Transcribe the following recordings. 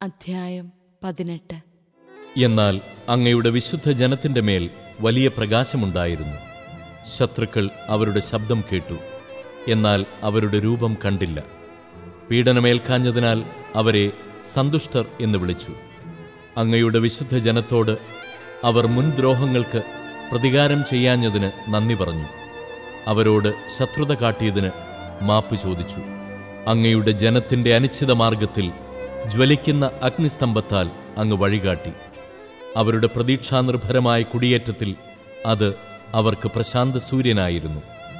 അധ്യായം പതിനെട്ട് എന്നാൽ അങ്ങയുടെ വിശുദ്ധ ജനത്തിന്റെ മേൽ വലിയ പ്രകാശമുണ്ടായിരുന്നു ശത്രുക്കൾ അവരുടെ ശബ്ദം കേട്ടു എന്നാൽ അവരുടെ രൂപം കണ്ടില്ല പീഡനമേൽക്കാഞ്ഞതിനാൽ അവരെ സന്തുഷ്ടർ എന്ന് വിളിച്ചു അങ്ങയുടെ വിശുദ്ധ ജനത്തോട് അവർ മുൻദ്രോഹങ്ങൾക്ക് പ്രതികാരം ചെയ്യാഞ്ഞതിന് നന്ദി പറഞ്ഞു അവരോട് ശത്രുത കാട്ടിയതിന് മാപ്പ് ചോദിച്ചു അങ്ങയുടെ ജനത്തിന്റെ അനിശ്ചിത മാർഗത്തിൽ ജ്വലിക്കുന്ന അഗ്നിസ്തംഭത്താൽ അങ്ങ് വഴികാട്ടി അവരുടെ പ്രതീക്ഷാനിർഭരമായ കുടിയേറ്റത്തിൽ അത് അവർക്ക് പ്രശാന്ത സൂര്യനായിരുന്നു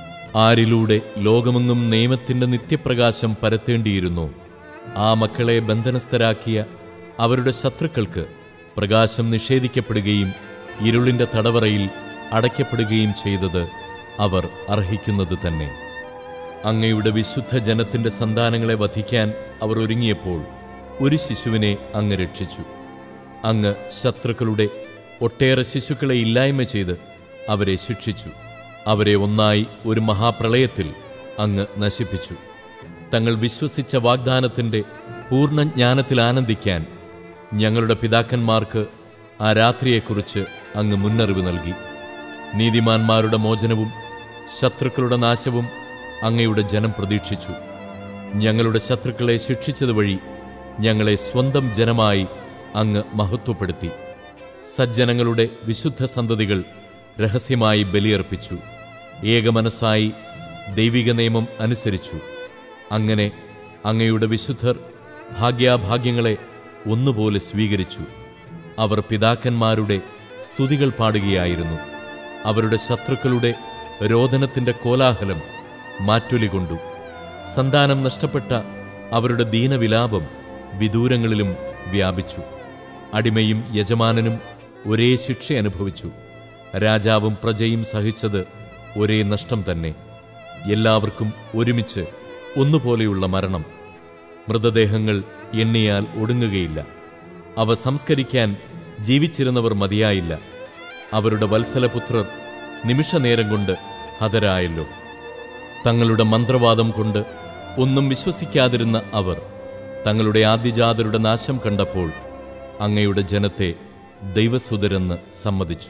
ആരിലൂടെ ലോകമെങ്ങും നിയമത്തിന്റെ നിത്യപ്രകാശം പരത്തേണ്ടിയിരുന്നു ആ മക്കളെ ബന്ധനസ്ഥരാക്കിയ അവരുടെ ശത്രുക്കൾക്ക് പ്രകാശം നിഷേധിക്കപ്പെടുകയും ഇരുളിന്റെ തടവറയിൽ അടയ്ക്കപ്പെടുകയും ചെയ്തത് അവർ അർഹിക്കുന്നത് തന്നെ അങ്ങയുടെ വിശുദ്ധ ജനത്തിന്റെ സന്താനങ്ങളെ വധിക്കാൻ അവർ ഒരുങ്ങിയപ്പോൾ ഒരു ശിശുവിനെ അങ്ങ് രക്ഷിച്ചു അങ്ങ് ശത്രുക്കളുടെ ഒട്ടേറെ ശിശുക്കളെ ഇല്ലായ്മ ചെയ്ത് അവരെ ശിക്ഷിച്ചു അവരെ ഒന്നായി ഒരു മഹാപ്രളയത്തിൽ അങ്ങ് നശിപ്പിച്ചു തങ്ങൾ വിശ്വസിച്ച വാഗ്ദാനത്തിന്റെ പൂർണ്ണ ജ്ഞാനത്തിൽ ആനന്ദിക്കാൻ ഞങ്ങളുടെ പിതാക്കന്മാർക്ക് ആ രാത്രിയെക്കുറിച്ച് അങ്ങ് മുന്നറിവ് നൽകി നീതിമാന്മാരുടെ മോചനവും ശത്രുക്കളുടെ നാശവും അങ്ങയുടെ ജനം പ്രതീക്ഷിച്ചു ഞങ്ങളുടെ ശത്രുക്കളെ ശിക്ഷിച്ചതുവഴി ഞങ്ങളെ സ്വന്തം ജനമായി അങ്ങ് മഹത്വപ്പെടുത്തി സജ്ജനങ്ങളുടെ വിശുദ്ധ സന്തതികൾ രഹസ്യമായി ബലിയർപ്പിച്ചു ഏകമനസ്സായി ദൈവിക നിയമം അനുസരിച്ചു അങ്ങനെ അങ്ങയുടെ വിശുദ്ധർ ഭാഗ്യാഭാഗ്യങ്ങളെ ഒന്നുപോലെ സ്വീകരിച്ചു അവർ പിതാക്കന്മാരുടെ സ്തുതികൾ പാടുകയായിരുന്നു അവരുടെ ശത്രുക്കളുടെ രോദനത്തിന്റെ കോലാഹലം മാറ്റൊലികൊണ്ടു സന്താനം നഷ്ടപ്പെട്ട അവരുടെ ദീനവിലാപം വിദൂരങ്ങളിലും വ്യാപിച്ചു അടിമയും യജമാനനും ഒരേ ശിക്ഷ അനുഭവിച്ചു രാജാവും പ്രജയും സഹിച്ചത് ഒരേ നഷ്ടം തന്നെ എല്ലാവർക്കും ഒരുമിച്ച് ഒന്നുപോലെയുള്ള മരണം മൃതദേഹങ്ങൾ എണ്ണിയാൽ ഒടുങ്ങുകയില്ല അവ സംസ്കരിക്കാൻ ജീവിച്ചിരുന്നവർ മതിയായില്ല അവരുടെ വത്സലപുത്രർ നിമിഷനേരം കൊണ്ട് ഹതരായല്ലോ തങ്ങളുടെ മന്ത്രവാദം കൊണ്ട് ഒന്നും വിശ്വസിക്കാതിരുന്ന അവർ തങ്ങളുടെ ആദ്യജാതരുടെ നാശം കണ്ടപ്പോൾ അങ്ങയുടെ ജനത്തെ ദൈവസുതരെന്ന് സമ്മതിച്ചു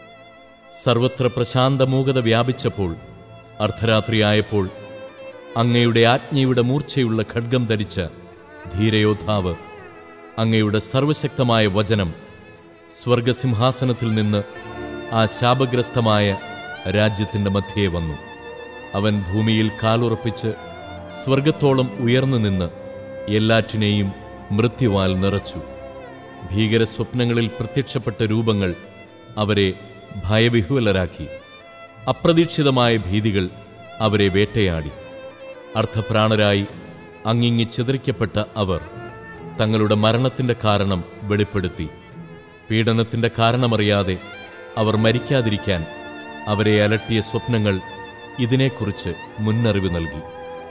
സർവത്ര പ്രശാന്തമൂകത വ്യാപിച്ചപ്പോൾ അർദ്ധരാത്രിയായപ്പോൾ അങ്ങയുടെ ആജ്ഞയുടെ മൂർച്ചയുള്ള ഖഡ്ഗം ധരിച്ച ധീരയോദ്ധാവ് അങ്ങയുടെ സർവശക്തമായ വചനം സ്വർഗസിംഹാസനത്തിൽ നിന്ന് ആ ശാപഗ്രസ്തമായ രാജ്യത്തിന്റെ മധ്യേ വന്നു അവൻ ഭൂമിയിൽ കാലുറപ്പിച്ച് സ്വർഗത്തോളം ഉയർന്നു നിന്ന് എല്ലാറ്റിനെയും മൃത്യുവാൽ നിറച്ചു ഭീകര സ്വപ്നങ്ങളിൽ പ്രത്യക്ഷപ്പെട്ട രൂപങ്ങൾ അവരെ ഭയവിഹ്വലരാക്കി അപ്രതീക്ഷിതമായ ഭീതികൾ അവരെ വേട്ടയാടി അർത്ഥപ്രാണരായി അങ്ങിങ്ങി ചിതറിക്കപ്പെട്ട അവർ തങ്ങളുടെ മരണത്തിന്റെ കാരണം വെളിപ്പെടുത്തി പീഡനത്തിന്റെ കാരണമറിയാതെ അവർ മരിക്കാതിരിക്കാൻ അവരെ അലട്ടിയ സ്വപ്നങ്ങൾ ഇതിനെക്കുറിച്ച് മുന്നറിവ് നൽകി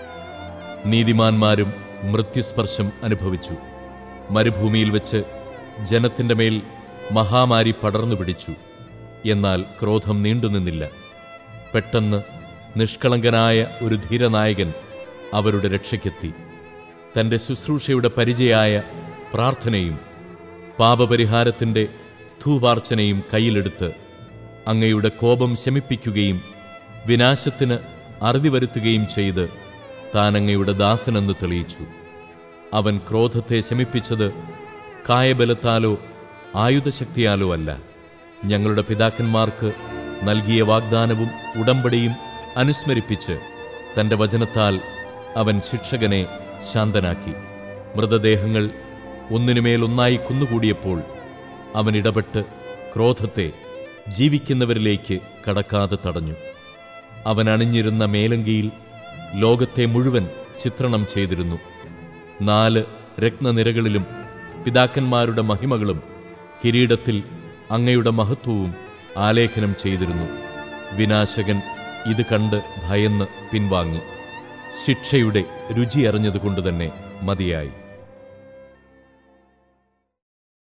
നീതിമാന്മാരും മൃത്യുസ്പർശം അനുഭവിച്ചു മരുഭൂമിയിൽ വെച്ച് ജനത്തിന്റെ മേൽ മഹാമാരി പടർന്നു പിടിച്ചു എന്നാൽ ക്രോധം നീണ്ടുനിന്നില്ല പെട്ടെന്ന് നിഷ്കളങ്കനായ ഒരു ധീരനായകൻ അവരുടെ രക്ഷയ്ക്കെത്തി തന്റെ ശുശ്രൂഷയുടെ പരിചയായ പ്രാർത്ഥനയും പാപപരിഹാരത്തിന്റെ ധൂപാർച്ചനയും കയ്യിലെടുത്ത് അങ്ങയുടെ കോപം ശമിപ്പിക്കുകയും വിനാശത്തിന് അറുതി വരുത്തുകയും ചെയ്ത് താൻ അങ്ങയുടെ ദാസനെന്ന് തെളിയിച്ചു അവൻ ക്രോധത്തെ ശമിപ്പിച്ചത് കായബലത്താലോ ആയുധശക്തിയാലോ അല്ല ഞങ്ങളുടെ പിതാക്കന്മാർക്ക് നൽകിയ വാഗ്ദാനവും ഉടമ്പടിയും അനുസ്മരിപ്പിച്ച് തന്റെ വചനത്താൽ അവൻ ശിക്ഷകനെ ശാന്തനാക്കി മൃതദേഹങ്ങൾ ഒന്നിനുമേലൊന്നായി കുന്നുകൂടിയപ്പോൾ അവൻ ഇടപെട്ട് ക്രോധത്തെ ജീവിക്കുന്നവരിലേക്ക് കടക്കാതെ തടഞ്ഞു അവൻ അണിഞ്ഞിരുന്ന മേലങ്കിയിൽ ലോകത്തെ മുഴുവൻ ചിത്രണം ചെയ്തിരുന്നു നാല് രത്നനിരകളിലും പിതാക്കന്മാരുടെ മഹിമകളും കിരീടത്തിൽ അങ്ങയുടെ മഹത്വവും ആലേഖനം ചെയ്തിരുന്നു വിനാശകൻ ഇത് കണ്ട് ഭയന്ന് പിൻവാങ്ങി ശിക്ഷയുടെ രുചി അറിഞ്ഞതുകൊണ്ട് തന്നെ മതിയായി